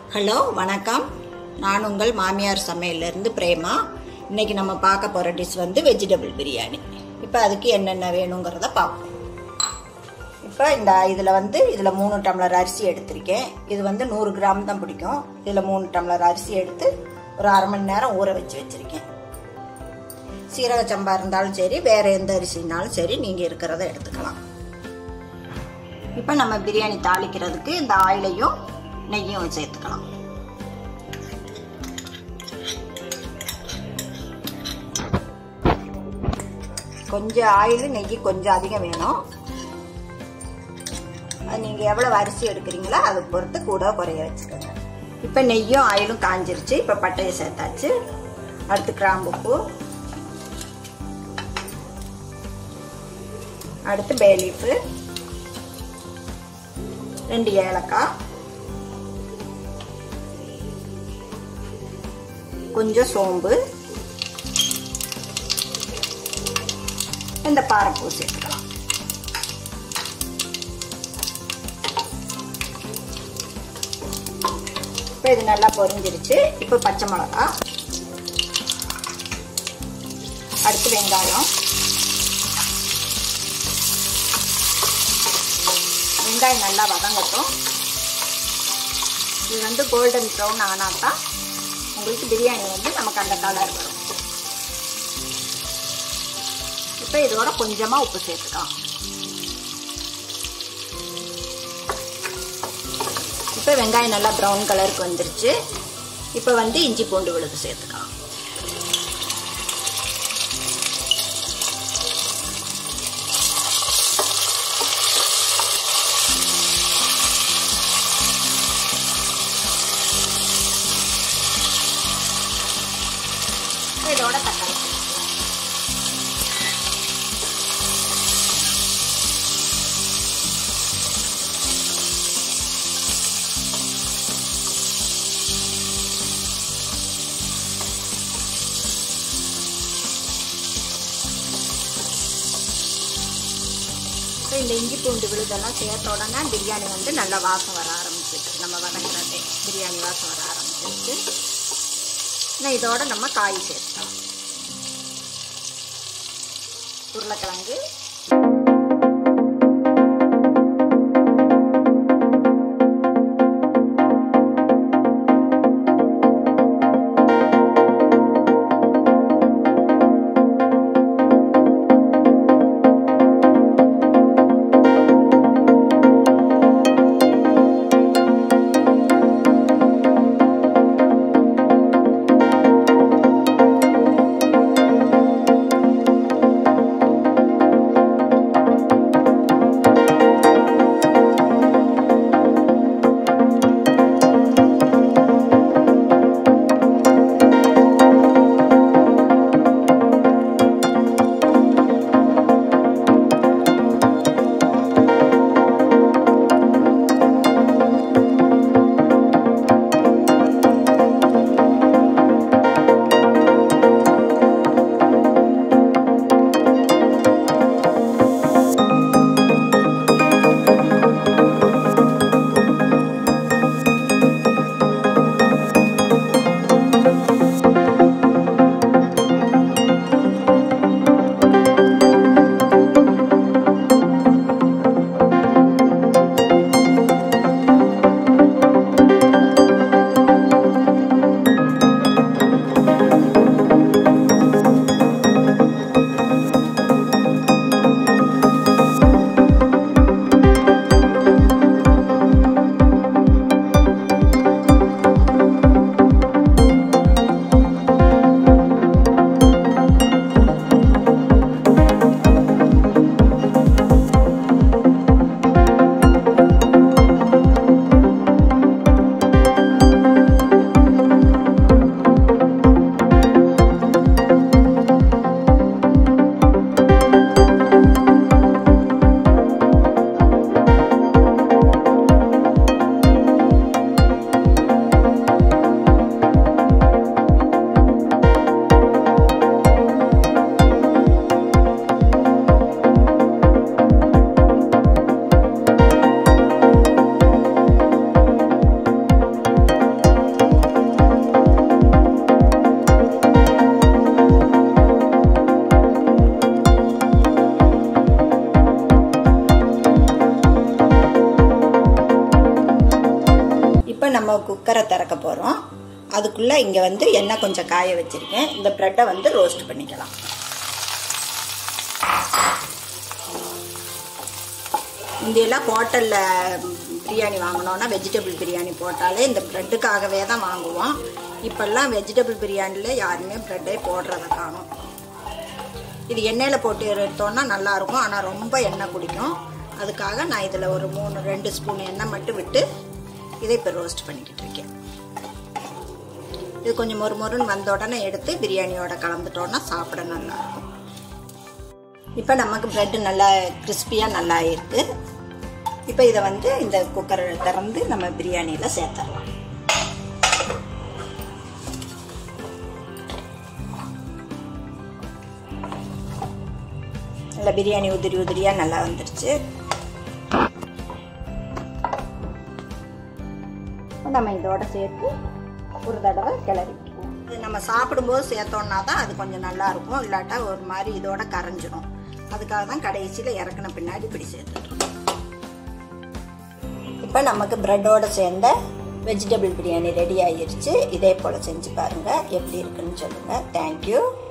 hello வணக்கம் நான் உங்கள் மாமியார் சமையல்லேருந்து பிரேமா இன்னைக்கு நம்ம பார்க்க போகிற டிஷ் வந்து வெஜிடபிள் பிரியாணி இப்போ அதுக்கு என்னென்ன வேணுங்கிறத பார்ப்போம் இப்போ இந்த இதில் வந்து இதில் மூணு டம்ளர் அரிசி எடுத்திருக்கேன் இது வந்து நூறு கிராம் தான் பிடிக்கும் இதில் மூணு டம்ளர் அரிசி எடுத்து ஒரு அரை மணி நேரம் ஊற வச்சு வச்சுருக்கேன் சீரக சம்பா இருந்தாலும் சரி வேறு எந்த அரிசினாலும் சரி நீங்கள் இருக்கிறத எடுத்துக்கலாம் இப்போ நம்ம பிரியாணி தாளிக்கிறதுக்கு இந்த ஆயிலையும் நெய்யும் சேர்த்துக்கலாம் கொஞ்சம் ஆயில் நெய் கொஞ்சம் அதிகம் வேணும் அது நீங்கள் எவ்வளோ அரிசி எடுக்கிறீங்களோ அதை பொறுத்து கூட குறைய வச்சுக்கோங்க இப்போ நெய்யும் ஆயிலும் காஞ்சிருச்சு இப்போ பட்டையை சேர்த்தாச்சு அடுத்து கிராம்பு பூ அடுத்து பேலீஃபு ரெண்டு ஏலக்காய் கொஞ்சம் சோம்பு இந்த பாறைப்பூ சேர்த்துக்கலாம் இப்போ இது நல்லா பொரிஞ்சிருச்சு இப்போ பச்சை மிளகா அடுத்து வெங்காயம் வெங்காயம் நல்லா வதங்கட்டும் இது வந்து கோல்டன் ப்ரௌன் ஆனால் தான் உங்களுக்கு பிரியாணி வந்து நமக்கு அந்த கலர் வரும் இப்போ இதோட கொஞ்சமாக உப்பு சேர்த்துக்கலாம் இப்போ வெங்காயம் நல்லா ப்ரௌன் கலருக்கு வந்துருச்சு இப்போ வந்து இஞ்சி பூண்டு விழுது சேர்த்துக்கலாம் இதோட தக்காளி இந்த இஞ்சி பூண்டு விழுதெல்லாம் சேர்த்த உடனே பிரியாணி வந்து நல்லா வாசம் வர ஆரம்பிச்சிருச்சு நம்ம வதங்குறதே பிரியாணி வாசம் வர ஆரம்பிச்சிருச்சு இன்னும் இதோட நம்ம காய் சேர்த்தலாம் உருளைக்கிழங்கு நம்ம குக்கரை திறக்க போகிறோம் அதுக்குள்ளே இங்கே வந்து எண்ணெய் கொஞ்சம் காய வச்சுருக்கேன் இந்த ப்ரெட்டை வந்து ரோஸ்ட் பண்ணிக்கலாம் இந்தியெல்லாம் ஹோட்டலில் பிரியாணி வாங்கினோன்னா வெஜிடபிள் பிரியாணி போட்டாலே இந்த ப்ரெட்டுக்காகவே தான் வாங்குவோம் இப்போல்லாம் வெஜிடபிள் பிரியாணியில் யாருமே ப்ரெட்டே போடுறத காணும் இது எண்ணெயில் போட்டு எடுத்தோன்னா நல்லாயிருக்கும் ஆனால் ரொம்ப எண்ணெய் குடிக்கும் அதுக்காக நான் இதில் ஒரு மூணு ரெண்டு ஸ்பூன் எண்ணெய் மட்டும் விட்டு இதை இப்போ ரோஸ்ட் பண்ணிக்கிட்டு இருக்கேன் இது கொஞ்சம் மொறு மொறுன்னு வந்த உடனே எடுத்து பிரியாணியோட கலந்துட்டோன்னா சாப்பிட நல்லாயிருக்கும் இப்போ நமக்கு ப்ரெட்டு நல்லா கிறிஸ்பியாக நல்லா இருக்கு இப்போ இதை வந்து இந்த குக்கரை திறந்து நம்ம பிரியாணியில் சேர்த்துடலாம் நல்லா பிரியாணி உதிரி உதிரியாக நல்லா வந்துருச்சு நம்ம இதோட சேர்த்து ஒரு தடவை கிளறிக்குவோம் இது நம்ம சாப்பிடும்போது சேர்த்தோம்னா தான் அது கொஞ்சம் நல்லா இருக்கும் இல்லாட்டா ஒரு மாதிரி இதோட கரைஞ்சிரும் அதுக்காக தான் கடைசியில் இறக்குன பின்னாடி இப்படி சேர்த்துட்டோம் இப்போ நமக்கு ப்ரெட்டோட சேர்ந்த வெஜிடபிள் பிரியாணி ரெடி ஆகிருச்சு இதே போல் செஞ்சு பாருங்கள் எப்படி இருக்குன்னு சொல்லுங்கள் தேங்க்யூ